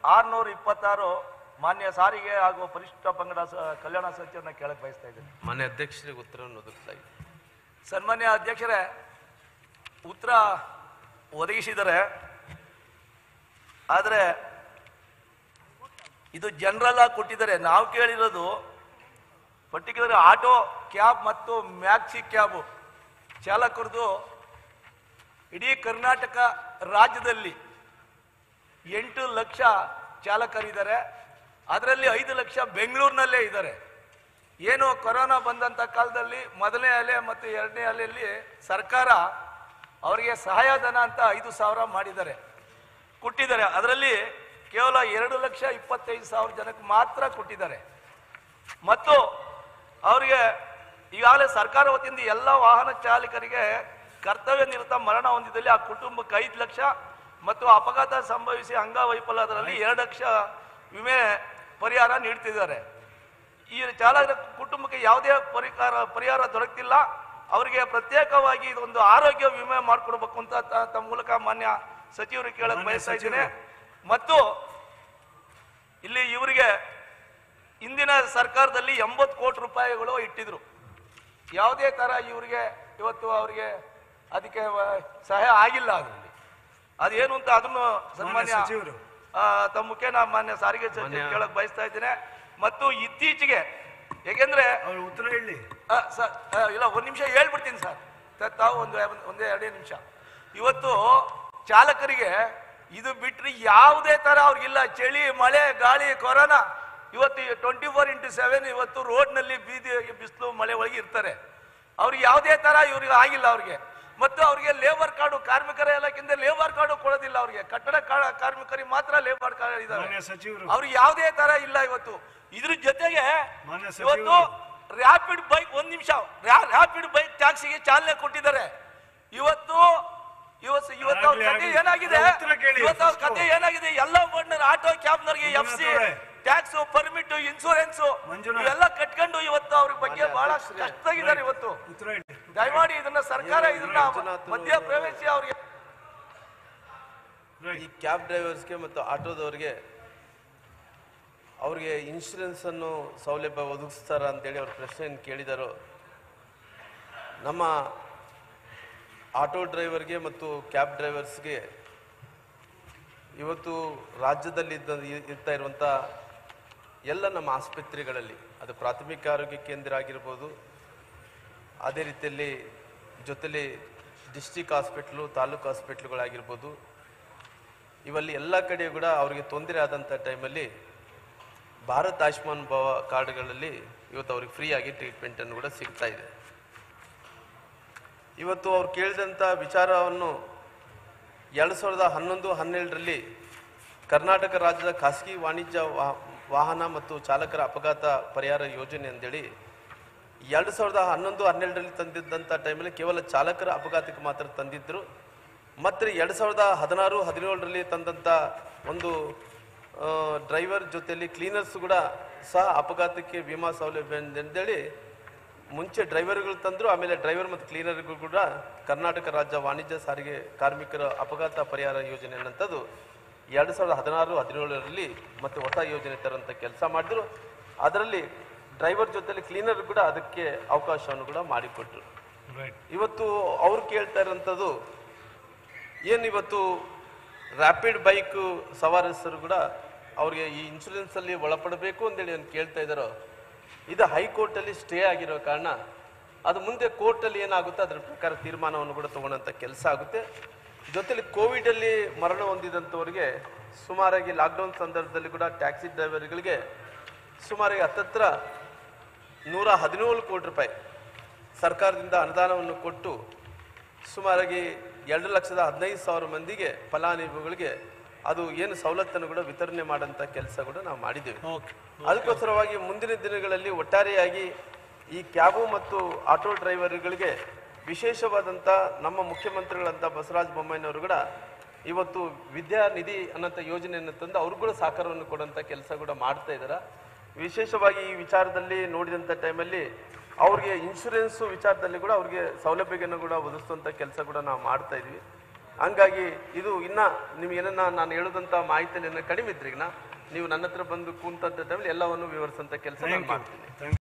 ಆರ್ನೂರ ಇಪ್ಪತ್ತಾರು ಮಾನ್ಯ ಸಾರಿಗೆ ಹಾಗೂ ಪರಿಶಿಷ್ಟ ಪಂಗಡ ಸ- ಕಲ್ಯಾಣ ಸಚಿವರನ್ನ ಕೇಳಕ್ ಬಯಸ್ತಾ ಇದ್ದೀನಿ ಮಾನ್ಯ ಅಧ್ಯಕ್ಷರಿಗೆ ಉತ್ತರವನ್ನು ಒದಗಿಸಲಾಗಿದೆ ಸನ್ಮಾನ್ಯ ಅಧ್ಯಕ್ಷರೇ ಉತ್ತರ ಒದಗಿಸಿದರೆ ಆದರೆ ಇದು ಜನರಲ್ ಆಗಿ ಕೊಟ್ಟಿದ್ದಾರೆ ನಾವು ಕೇಳಿರೋದು ಪರ್ಟಿಕ್ಯುಲರ್ ಆಟೋ ಕ್ಯಾಬ್ ಮತ್ತು ಮ್ಯಾಕ್ಸಿ ಕ್ಯಾಬ್ ಚಾಲಕರದು ಇಡೀ ಕರ್ನಾಟಕ ರಾಜ್ಯದಲ್ಲಿ ಎಂಟು ಲಕ್ಷ ಚಾಲಕರಿದ್ದಾರೆ ಅದರಲ್ಲಿ ಐದು ಲಕ್ಷ ಬೆಂಗಳೂರಿನಲ್ಲೇ ಇದ್ದಾರೆ ಏನು ಕೊರೋನಾ ಬಂದಂಥ ಕಾಲದಲ್ಲಿ ಮೊದಲನೇ ಅಲೆ ಮತ್ತು ಎರಡನೇ ಅಲೆಯಲ್ಲಿ ಸರ್ಕಾರ ಅವರಿಗೆ ಸಹಾಯಧನ ಅಂತ ಐದು ಸಾವಿರ ಮಾಡಿದ್ದಾರೆ ಕೊಟ್ಟಿದ್ದಾರೆ ಅದರಲ್ಲಿ ಕೇವಲ ಎರಡು ಲಕ್ಷ ಇಪ್ಪತ್ತೈದು ಸಾವಿರ ಜನಕ್ಕೆ ಮಾತ್ರ ಕೊಟ್ಟಿದ್ದಾರೆ ಮತ್ತು ಅವರಿಗೆ ಈಗಾಗಲೇ ಸರ್ಕಾರ ವತಿಯಿಂದ ಎಲ್ಲ ವಾಹನ ಚಾಲಕರಿಗೆ ಕರ್ತವ್ಯ ನಿರತ ಮರಣ ಹೊಂದಿದಲ್ಲಿ ಆ ಕುಟುಂಬಕ್ಕೆ ಐದು ಲಕ್ಷ ಮತ್ತು ಅಪಘಾತ ಸಂಭವಿಸಿ ಅಂಗವೈಫಲ್ಯ ಅದರಲ್ಲಿ ಎರಡು ಲಕ್ಷ ವಿಮೆ ಪರಿಹಾರ ನೀಡ್ತಿದ್ದಾರೆ ಈ ಚಾಲಕರ ಕುಟುಂಬಕ್ಕೆ ಯಾವುದೇ ಪರಿಹಾರ ಪರಿಹಾರ ದೊರಕ್ತಿಲ್ಲ ಅವರಿಗೆ ಪ್ರತ್ಯೇಕವಾಗಿ ಇದೊಂದು ಆರೋಗ್ಯ ವಿಮೆ ಮಾಡಿಕೊಡ್ಬೇಕು ಅಂತ ತ- ತಮ್ಮ ಮೂಲಕ ಮಾನ್ಯ ಸಚಿವರಿಗೆ ಕೇಳಕ್ ಮಾನ್ಯ ಬಯಸ್ತಾ ಇದ್ದೀನಿ ಸಚಿವರು. ಮತ್ತು ಇಲ್ಲಿ ಇವರಿಗೆ ಇಂದಿನ ಸರ್ಕಾರದಲ್ಲಿ ಎಂಬತ್ತು ಕೋಟಿ ರೂಪಾಯಿಗಳು ಇಟ್ಟಿದ್ರು ಯಾವುದೇ ತರ ಇವರಿಗೆ ಇವತ್ತು ಅವರಿಗೆ ಅದಕ್ಕೆ ವ- ಸಹಾಯ ಆಗಿಲ್ಲ ಅದರಲ್ಲಿ ಅದೇನು ಅಂತ ಅದನ್ನು ಸನ್ಮಾನ್ಯ ಸಚಿವರು. ಆ, ತಮ್ಮ ಮುಖೇನ ಮಾನ್ಯ ಸಾರಿಗೆ ಸಚಿವರು ಮಾನ್ಯ- ಕೇಳಕ್ ಬಯಸ್ತಾ ಇದ್ದೇನೆ ಮತ್ತು ಇತ್ತೀಚೆಗೆ ಏಕೆಂದ್ರೆ ಅವ್ರು ಉತ್ತರ ಹೇಳಿ ಆ, ಸರ್ ಆ, ಇಲ್ಲ ಒಂದು ನಿಮಿಷ ಹೇಳ್ಬಿಡ್ತೀನಿ ಸರ್ ತ- ತಾವು ಒಂದು ಒಂದೇ ಎರಡೇ ನಿಮಿಷ ಇವತ್ತು ಚಾಲಕರಿಗೆ ಇದು ಬಿಟ್ರೆ ಯಾವುದೇ ತರ ಅವ್ರಿಗಿಲ್ಲ ಚಳಿ ಮಳೆ ಗಾಳಿ ಕೊರೋನಾ ಇವತ್ತು ಟ್ವೆಂಟಿ ಫೋರ್ ಇಂಟು ಸೆವೆನ್ ಇವತ್ತು ರೋಡ್ನಲ್ಲಿ ಬೀದಿ ಬಿಸಿಲು ಮಳೆ ಒಳಗೆ ಇರ್ತಾರೆ ಅವ್ರಿಗೆ ಯಾವುದೇ ತರ ಇವ್ರಿಗೆ ಆಗಿಲ್ಲ ಅವ್ರಿಗೆ ಮತ್ತು ಅವ್ರಿಗೆ ಲೇಬರ್ ಕಾರ್ಡು ಕಾರ್ಮಿಕರ ಇಲಾಖೆಯಿಂದ ಲೇಬರ್ ಕಾರ್ಡು ಕೊಡೋದಿಲ್ಲ ಅವ್ರಿಗೆ ಕಟ್ಟಡ ಕಾ- ಕಾರ್ಮಿಕರಿಗೆ ಮಾತ್ರ ಲೇಬರ್ ಕಾರ್ಡ್ ಮಾನ್ಯ ಇದ್ದಾರೆ ಸಚಿವರು ಅವ್ರಿಗೆ ಯಾವುದೇ ತರ ಇಲ್ಲ ಇವತ್ತು ಇದ್ರ ಜೊತೆಗೆ ಮಾನ್ಯ ಇವತ್ತು ಸಚಿವರು. ರ್ಯಾಪಿಡ್ ಬೈಕ್ ಒಂದ್ ನಿಮಿಷ ರ್ಯಾಪಿಡ್ ಬೈಕ್ ಟ್ಯಾಕ್ಸಿಗೆ ಚಾಲನೆ ಕೊಟ್ಟಿದ್ದಾರೆ ಇವತ್ತು ಇವತ್ತು ಇವತ್ತು ಅವ್ರ ಆಗ್ಲಿ, ಕತೆ ಆಗ್ಲಿ. ಏನಾಗಿದೆ ಅವ್ರ ಉತ್ತರ ಕೇಳಿ ಇವತ್ತು ಅವ್ರ first. ಕತೆ ಏನಾಗಿದೆ ಎಲ್ಲ ಬೋರ್ಡ್ನರ್ ಆಟೋ ಕ್ಯಾಬ್ನವ್ರಿಗೆ ಎಫ್ ಸಿ ಮಂಜುನಾಥ್ ಅವರೇ. Tax permit insurance Manjunath. ಇವೆಲ್ಲ ಕಟ್ಕೊಂಡು ಇವತ್ತು ಅವ್ರ ಬಗ್ಗೆ ಬಹಳ ಕಷ್ಟದಾಗಿದ್ದಾರೆ ಇವತ್ತು ಉತ್ತರ ಹೇಳಿ ದಯಮಾಡಿ ಇದನ್ನ ಸರ್ಕಾರ ಇದನ್ನ ಮಂಜುನಾಥ್ ಮಧ್ಯ ಪ್ರವೇಶಿ ಅವ್ರಿಗೆ ಈ ರೈಟ್ ಕ್ಯಾಬ್ ಡ್ರೈವರ್ಸ್ಗೆ ಮತ್ತು ಆಟೋದವ್ರಿಗೆ ಅವ್ರಿಗೆ ಇನ್ಶೂರೆನ್ಸ್ ಅನ್ನು ಸೌಲಭ್ಯ ಒದಗಿಸ್ತಾರ ಅಂತೇಳಿ ಅವ್ರ ಪ್ರಶ್ನೆಯನ್ನು ಕೇಳಿದಾರೋ ನಮ್ಮ ಆಟೋ ಡ್ರೈವರ್ಗೆ ಮತ್ತು ಕ್ಯಾಬ್ ಡ್ರೈವರ್ಸ್ಗೆ ಇವತ್ತು ರಾಜ್ಯದಲ್ಲಿ ಇದ್ದ ಇರ್ತಾ ಇರುವಂಥ ಎಲ್ಲ ನಮ್ಮ ಆಸ್ಪತ್ರೆಗಳಲ್ಲಿ ಅದು ಪ್ರಾಥಮಿಕ ಆರೋಗ್ಯ ಕೇಂದ್ರ ಆಗಿರ್ಬೋದು ಅದೇ ರೀತಿಯಲ್ಲಿ ಜೊತೆಲಿ ಡಿಸ್ಟಿಕ್ ಹಾಸ್ಪಿಟ್ಲು ತಾಲೂಕು ಹಾಸ್ಪಿಟ್ಲುಗಳಾಗಿರ್ಬೋದು ಇವಲ್ಲಿ ಎಲ್ಲ ಕಡೆ ಕೂಡ ಅವರಿಗೆ ತೊಂದರೆ ಆದಂಥ ಟೈಮಲ್ಲಿ ಭಾರತ್ ಆಯುಷ್ಮಾನ್ ಭವ ಕಾರ್ಡ್ಗಳಲ್ಲಿ ಇವತ್ತು ಅವ್ರಿಗೆ ಫ್ರೀಯಾಗಿ ಟ್ರೀಟ್ಮೆಂಟನ್ನು ಕೂಡ ಸಿಗ್ತಾ ಇದೆ ಇವತ್ತು ಅವ್ರು ಕೇಳಿದಂಥ ವಿಚಾರವನ್ನು ಎರಡು ಸಾವಿರದ ಹನ್ನೊಂದು ಹನ್ನೆರಡರಲ್ಲಿ ಕರ್ನಾಟಕ ರಾಜ್ಯದ ಖಾಸಗಿ ವಾಣಿಜ್ಯ ವಾ- ವಾಹನ ಮತ್ತು ಚಾಲಕರ ಅಪಘಾತ ಪರಿಹಾರ ಯೋಜನೆ ಅಂತೇಳಿ ಎರಡು ಸಾವಿರದ ಹನ್ನೊಂದು ಹನ್ನೆರಡರಲ್ಲಿ ತಂದಿದ್ದಂಥ ಟೈಮಲ್ಲಿ ಕೇವಲ ಚಾಲಕರ ಅಪಘಾತಕ್ಕೆ ಮಾತ್ರ ತಂದಿದ್ದರು ಮತ್ತು ಎರಡು ಸಾವಿರದ ಹದಿನಾರು ಹದಿನೇಳರಲ್ಲಿ ತಂದಂಥ ಒಂದು ಆ, ಡ್ರೈವರ್ ಜೊತೆಲಿ ಕ್ಲೀನರ್ಸ್ ಕೂಡ ಸಹ ಅಪಘಾತಕ್ಕೆ ವಿಮಾ ಸೌಲಭ್ಯ ಅಂತೇಳಿ ಮುಂಚೆ ಡ್ರೈವರ್ಗಳು ತಂದರು ಆಮೇಲೆ ಡ್ರೈವರ್ ಮತ್ತು ಕ್ಲೀನರ್ಗಳು ಕೂಡ ಕರ್ನಾಟಕ ರಾಜ್ಯ ವಾಣಿಜ್ಯ ಸಾರಿಗೆ ಕಾರ್ಮಿಕರ ಅಪಘಾತ ಪರಿಹಾರ ಯೋಜನೆ ಅನ್ನಂಥದ್ದು ಎರಡು ಸಾವಿರದ ಹದಿನಾರು ಹದಿನೇಳರಲ್ಲಿ ಮತ್ತೆ ಹೊಸ ಯೋಜನೆ ತರುವಂಥ ಕೆಲಸ ಮಾಡಿದ್ರು ಅದರಲ್ಲಿ ಡ್ರೈವರ್ ಜೊತೆಲಿ ಕ್ಲೀನರ್ ಕೂಡ ಅದಕ್ಕೆ ಅವಕಾಶವನ್ನು ಕೂಡ ಮಾಡಿಕೊಟ್ರು ರೈಟ್ ಇವತ್ತು ಅವ್ರು ಕೇಳ್ತಾ ಇರೋಂಥದ್ದು ಏನು ಇವತ್ತು ರ್ಯಾಪಿಡ್ ಬೈಕ್ ಸವಾರಸರು ಕೂಡ ಅವ್ರಿಗೆ ಈ ಇನ್ಶೂರೆನ್ಸಲ್ಲಿ ಒಳಪಡಬೇಕು ಅಂತೇಳಿ ಏನು ಕೇಳ್ತಾ ಇದ್ದಾರೋ ಇದು ಹೈಕೋರ್ಟಲ್ಲಿ ಸ್ಟೇ ಆಗಿರೋ ಕಾರಣ ಅದು ಮುಂದೆ ಕೋರ್ಟಲ್ಲಿ ಏನಾಗುತ್ತೆ ಅದರ ಪ್ರಕಾರ ತೀರ್ಮಾನವನ್ನು ಕೂಡ ತಗೊಳ್ಳೋಂಥ ಕೆಲಸ ಆಗುತ್ತೆ ಜೊತೆಲಿ ಕೋವಿಡಲ್ಲಿ ಮರಣ ಹೊಂದಿದಂಥವ್ರಿಗೆ ಸುಮಾರಾಗಿ ಲಾಕ್ಡೌನ್ ಸಂದರ್ಭದಲ್ಲಿ ಕೂಡ ಟ್ಯಾಕ್ಸಿ ಡ್ರೈವರ್ಗಳಿಗೆ ಸುಮಾರಾಗಿ ಹತ್ತತ್ರ ನೂರ ಹದಿನೇಳು ಕೋಟಿ ರೂಪಾಯಿ ಸರ್ಕಾರದಿಂದ ಅನುದಾನವನ್ನು ಕೊಟ್ಟು ಸುಮಾರಾಗಿ ಎರಡು ಲಕ್ಷದ ಹದಿನೈದು ಸಾವಿರ ಮಂದಿಗೆ ಫಲಾನುಭವಿಗಳಿಗೆ ಅದು ಏನು ಸವಲತ್ತನ್ನು ಕೂಡ ವಿತರಣೆ ಮಾಡೋಂಥ ಕೆಲಸ ಕೂಡ ನಾವು ಮಾಡಿದ್ದೇವೆ ಓಕೆ ಅದಕ್ಕೋಸ್ಕರವಾಗಿ ಮುಂದಿನ ದಿನಗಳಲ್ಲಿ ಒಟ್ಟಾರೆಯಾಗಿ ಈ ಕ್ಯಾಬು ಮತ್ತು ಆಟೋ ಡ್ರೈವರ್ಗಳಿಗೆ ವಿಶೇಷವಾದಂಥ ನಮ್ಮ ಮುಖ್ಯಮಂತ್ರಿಗಳಂತ ಬಸವರಾಜ ಬೊಮ್ಮಾಯಿನವರು ಕೂಡ ಇವತ್ತು ವಿದ್ಯಾನಿಧಿ ಅನ್ನೋಂಥ ಯೋಜನೆಯನ್ನು ತಂದು ಅವ್ರು ಕೂಡ ಸಹಕಾರವನ್ನು ಕೊಡೋಂಥ ಕೆಲಸ ಕೂಡ ಮಾಡ್ತಾ ಇದ್ದಾರೆ ವಿಶೇಷವಾಗಿ ಈ ವಿಚಾರದಲ್ಲಿ ನೋಡಿದಂಥ ಟೈಮಲ್ಲಿ ಅವ್ರಿಗೆ ಇನ್ಶೂರೆನ್ಸ್ ವಿಚಾರದಲ್ಲಿ ಕೂಡ ಅವ್ರಿಗೆ ಸೌಲಭ್ಯವನ್ನು ಕೂಡ ಒದಗಿಸುವಂಥ ಕೆಲಸ ಕೂಡ ನಾವು ಮಾಡ್ತಾ ಇದ್ವಿ ಹಂಗಾಗಿ ಇದು ಇನ್ನ ನಿಮ್ಗೆ ಏನನ್ನ ನಾನು ಹೇಳೋದಂತ ಮಾಹಿತಿಯಲ್ಲಿ ಕಡಿಮೆ ಇದ್ರಿಗಿನ ನೀವು ನನ್ನ ಹತ್ರ ಬಂದು ಕೂಂತಂತ ಟೈಮಲ್ಲಿ ಎಲ್ಲವನ್ನು ವಿವರಿಸಂತ ಕೆಲಸ ನಾನು ಮಾಡ್ತೀನಿ